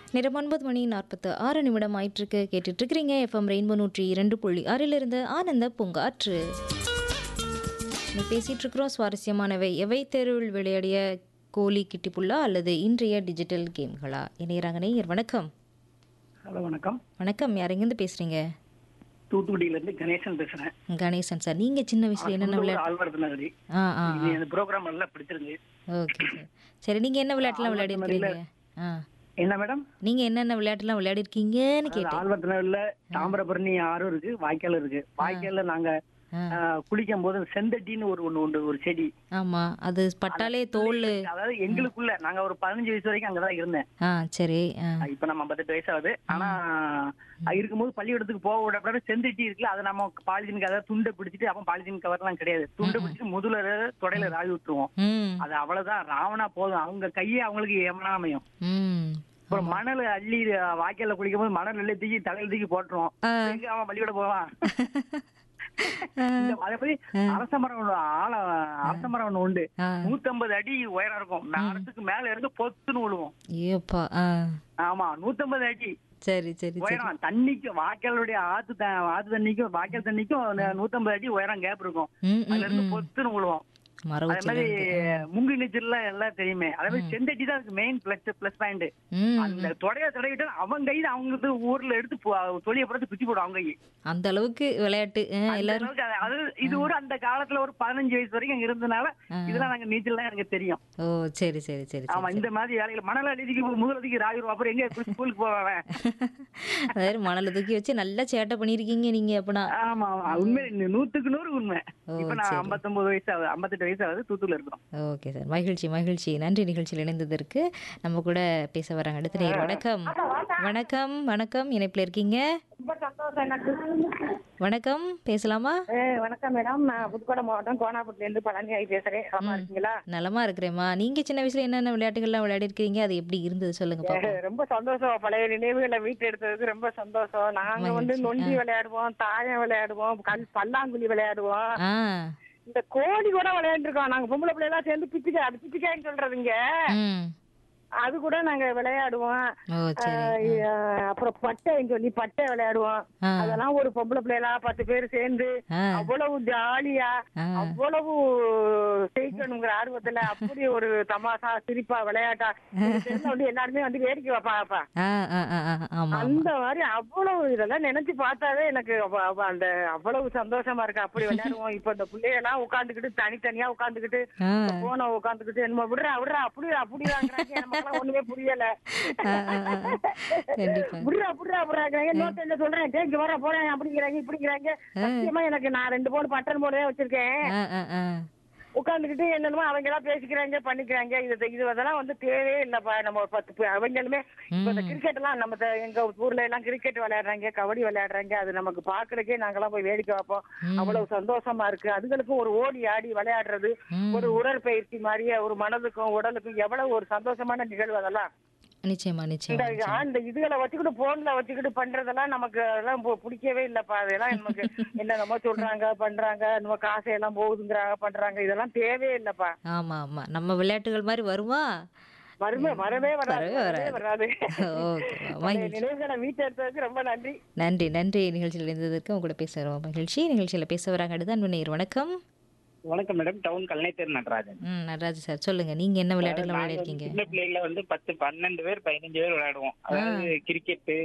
நேரம் ஒன்பது மணி நாற்பத்து ஆறு நிமிடம் ஆயிட்டிருக்கு கேட்டுட்டு இருக்கிறீங்க எஃப்எம் ரெயின்போ நூற்றி இரண்டு புள்ளி ஆறிலிருந்து ஆனந்த பூங்காற்று இன்னைக்கு பேசிட்டு இருக்கிறோம் சுவாரஸ்யமானவை எவை தெருவில் விளையாடிய கோலி கிட்டிப்புள்ளா அல்லது இன்றைய டிஜிட்டல் கேம்களா இணையறாங்க நேயர் வணக்கம் ஹலோ வணக்கம் வணக்கம் யார் எங்கேருந்து பேசுறீங்க தூத்துக்குடியில இருந்து கணேசன் பேசுறேன் கணேசன் சார் நீங்க சின்ன வயசுல என்னென்ன விளையாட்டு ஆழ்வார்த்து நகரி ஆ ஆ இது அந்த ப்ரோக்ராம் நல்லா பிடிச்சிருந்து ஓகே சார் சரி நீங்க என்ன விளையாட்டுலாம் விளையாடி இருக்கீங்க ஆ என்ன மேடம் நீங்க என்னென்ன விளையாட்டுலாம் விளையாடி இருக்கீங்கன்னு கேட்டேன் ஆழ்வார்த்து நகர்ல தாமிரபரணி ஆறும் இருக்கு வாய்க்கால் இருக்கு வாய்க்கால்ல நாங்க ஆ. ஆ, குளிக்கும் போது செந்தட்டின்னு ஒரு ஒண்ணு உண்டு ஒரு செடி ஆமா அது பட்டாலே தோல் அதாவது எங்களுக்குள்ள நாங்க ஒரு பதினஞ்சு வயசு வரைக்கும் அங்கதான் இருந்தேன் ஆ சரி ஆ இப்ப நம்ம ஐம்பத்தெட்டு வயசு ஆகுது ஆனா அஹ், இருக்கும்போது பள்ளிக்கூடத்துக்கு போக விடப்பட செந்தட்டி இருக்குல்ல அதை நம்ம பாலித்தீன் அதாவது துண்டை பிடிச்சிட்டு அப்போ பாலித்தீன் கவர் எல்லாம் கிடையாது துண்டை பிடிச்சிட்டு முதல்ல தொடையில ராவி விட்டுருவோம் ம் அது அவ்வளவுதான் ராவணா போதும் அவங்க கையே அவங்களுக்கு ஏமனா அமையும் ம் அப்புறம் மணல் அள்ளி வாய்க்கால்ல குளிக்கும் போது மணல் அள்ளி தூக்கி தலையில தூக்கி போட்டுருவோம் ஆ. எங்க அவன் பள்ளிக்கூட போவான் இந்த- அதே மாதிரி அரச மரம் ஒண்ணு ஆல அரச மரம் ஒண்ணு உண்டு ஆ நூத்தம்பது அடி உயரம் இருக்கும் மரத்துக்கு மேல இருந்து பொத்துன்னு விழுவோம் ஏப்பா ஆ ஆமா நூத்தம்பது அடி சரி சரி சரி உயரம் தண்ணிக்கு வாய்க்காலுடைய ஆத்து த- ஆத்து தண்ணிக்கும் வாய்க்கால் தண்ணிக்கும் நூ- நூத்தம்பது அடி உயரம் கேப் இருக்கும் ம் ம் அதுல இருந்து பொத்துன்னு விழுவோம் மரம் அதே மாதிரி முங்கு நீச்சல்ல எல்லாம் தெரியுமே அதே மாதிரி செந்தட்டி தான் அதுக்கு மெயின் பிளஸ் பிளஸ் பாயிண்ட் ம் அந்த தொடைய தடவிட்டு அவன் கையில அவங்க ஊர்ல எடுத்து போ- தொழிய புறத்து குச்சி போடும் அவங்க கை அந்த அளவுக்கு விளையாட்டு ஆ, அந்த எல்லாரும் அளவுக்கு அது- அது இது ஒரு அந்த காலத்துல ஒரு பதினஞ்சு வயசு வரைக்கும் அங்க இருந்தனால ஆ. இதெல்லாம் நாங்க நீச்சல் எனக்கு தெரியும் ஓ சரி சரி சரி ஆமா சரி இந்த மாதிரி வேலைகள் மணல அடிக்கு முதலதிக்கு ராகிரும் அப்புறம் எங்க ஸ்கூலுக்கு போவேன் அதாவது மணலை தூக்கி வச்சு நல்லா சேட்டை பண்ணியிருக்கீங்க நீங்க அப்பனா ஆமா ஆமா உண்மை நூத்துக்கு நூறு உண்மை ஓ, இப்ப நான் சரி. ஐம்பத்தொன்பது வயசு ஆகுது ஐம்பத்தெட்டு வயசு ஆகுது தூத்துக்குள்ள இருக்கிறோம் ஓகே சார் மகிழ்ச்சி மகிழ்ச்சி நன்றி நிகழ்ச்சியில் இணைந்ததற்கு நம்ம கூட பேச வராங்க அடுத்த நேயர் வணக்கம் வணக்கம் வணக்கம் இணைப்பில் இருக்கீங்க ரொம்ப சந்தோஷம் எனக்கு வணக்கம் பேசலாமா ஏ, வணக்கம் மேடம் நான் புதுக்கோட்டை மாவட்டம் கோனாபுரத்துல இருந்து பழனி ஆகி பேசுறேன் நல்லா இருக்கீங்களா நலமா இருக்கிறேம்மா நீங்க சின்ன வயசுல என்னென்ன விளையாட்டுகள்லாம் விளையாடி இருக்கீங்க அது எப்படி இருந்தது சொல்லுங்க ஏ, பாப்போம் ரொம்ப சந்தோஷம் பழைய நினைவுகளை வீட்டு எடுத்ததுக்கு ரொம்ப சந்தோஷம் நாங்க வந்து மகிழ்ச்சி. நொண்டி விளையாடுவோம் தாயம் விளையாடுவோம் கல் பல்லாங்குழி விளையாடுவோம் ஆ இந்த கோழி கூட விளையாண்டுருக்கோம் நாங்க பொம்பளை பிள்ளை எல்லாம் சேர்ந்து பிச்சுக்கா அது பிச்சுக்கான்னு சொல்றதுங்க ம் அது கூட நாங்க விளையாடுவோம் ஓ சரி ஆ, அப்புறம் பட்டைன்னு சொல்லி பட்டை விளையாடுவோம் ஆ. அதெல்லாம் ஒரு பொம்பளை பிள்ளைகளா பத்து பேர் சேர்ந்து ஆ. அவ்வளவு ஜாலியா ஆ. அவ்வளவு ஜெயிக்கணுங்கிற ஆர்வத்துல அப்படி ஒரு தமாஷா சிரிப்பா விளையாட்டா இது தெரிஞ்ச வந்து எல்லாருமே வந்து வேடிக்கை வைப்பாப்பா ஆ ஆ ஆ ஆ, ஆமா ஆமா அந்த மாதிரி அவ்வளவு இதெல்லாம் நினைச்சு பார்த்தாவே எனக்கு அவ- அவ அந்த அவ்வளவு சந்தோஷமா இருக்கு அப்படி விளையாடுவோம் இப்ப இந்த பிள்ளையெல்லாம் உட்காந்துக்கிட்டு தனித்தனியா உட்காந்துக்கிட்டு ஆ போன உட்காந்துக்கிட்டு என்னமோ விடுறா விடுறா அப்படி அப்படி வாங்குறாங்க நமக்கு ஒண்ணுமே புரியல ஆ, ஆ, ஆ. கண்டிப்பா விடுறா விடுறா விடுறாங்க இன்னொருத்த என்ன சொல்றேன் தேய்க்கு வர போறேன் அப்படிங்கிறாங்க இப்படிங்கிறாங்க சத்தியமா எனக்கு நான் ரெண்டு போன் பட்டன் போனே வச்சிருக்கேன் ஆ ஆ ஆ உட்காந்துக்கிட்டு என்னென்னமோ அவங்க எல்லாம் பேசிக்கிறாங்க பண்ணிக்கிறாங்க இது இது அதெல்லாம் வந்து தேவையே இல்லப்பா நம்ம ஒரு பத்து பேர் அவங்களுமே இப்ப இந்த கிரிக்கெட் எல்லாம் நம்ம த- எங்க ஊர்ல எல்லாம் கிரிக்கெட் விளையாடுறாங்க கபடி விளையாடுறாங்க அது நமக்கு பாக்குறதுக்கே நாங்கெல்லாம் போய் வேடிக்கை பார்ப்போம் அவ்வளவு சந்தோஷமா இருக்கு அதுகளுக்கும் ஒரு ஓடி ஆடி விளையாடுறது ம். ஒரு உடற்பயிற்சி மாதிரியே ஒரு மனதுக்கும் உடலுக்கும் எவ்வளவு ஒரு சந்தோஷமான நிகழ்வு அதெல்லாம் நிச்சயமா இந்த நிச்சயமா நிச்சயமா. இந்த இதுகளை வச்சுக்கிட்டு போன்ல வச்சுக்கிட்டு பண்றதெல்லாம் நமக்கு அதெல்லாம் பு- பிடிக்கவே இல்லப்பா அதெல்லாம் நமக்கு என்னென்னமோ சொல்றாங்க பண்றாங்க நம்ம காசையெல்லாம் போகுதுங்கிறாங்க பண்றாங்க இதெல்லாம் தேவையே இல்லப்பா ஆமா ஆமா நம்ம விளையாட்டுகள் மாதிரி வருமா வருமே வரவே வராது வரவே வரவே வராது ஓகே பழைய நினைவுகளை வீட்டு எடுத்ததுக்கு ரொம்ப நன்றி நன்றி நன்றி நிகழ்ச்சியில் இருந்ததற்கு உங்க கூட பேசுகிறோம் மகிழ்ச்சி நிகழ்ச்சியில் பேச வராங்க அடுத்த அன்பு நேயர் வணக்கம் வணக்கம் மேடம் டவுன் கல்நேத்தர் நடராஜன் ம் நடராஜ் சார் சொல்லுங்க நீங்க என்ன விளையாட்டுகள் நாங்க விளையாடி வந்து இருக்கீங்க சின்ன பிள்ளைகள வந்து பத்து பன்னெண்டு பேர் பதினஞ்சு பேர் விளையாடுவோம் அதாவது கிரிக்கெட்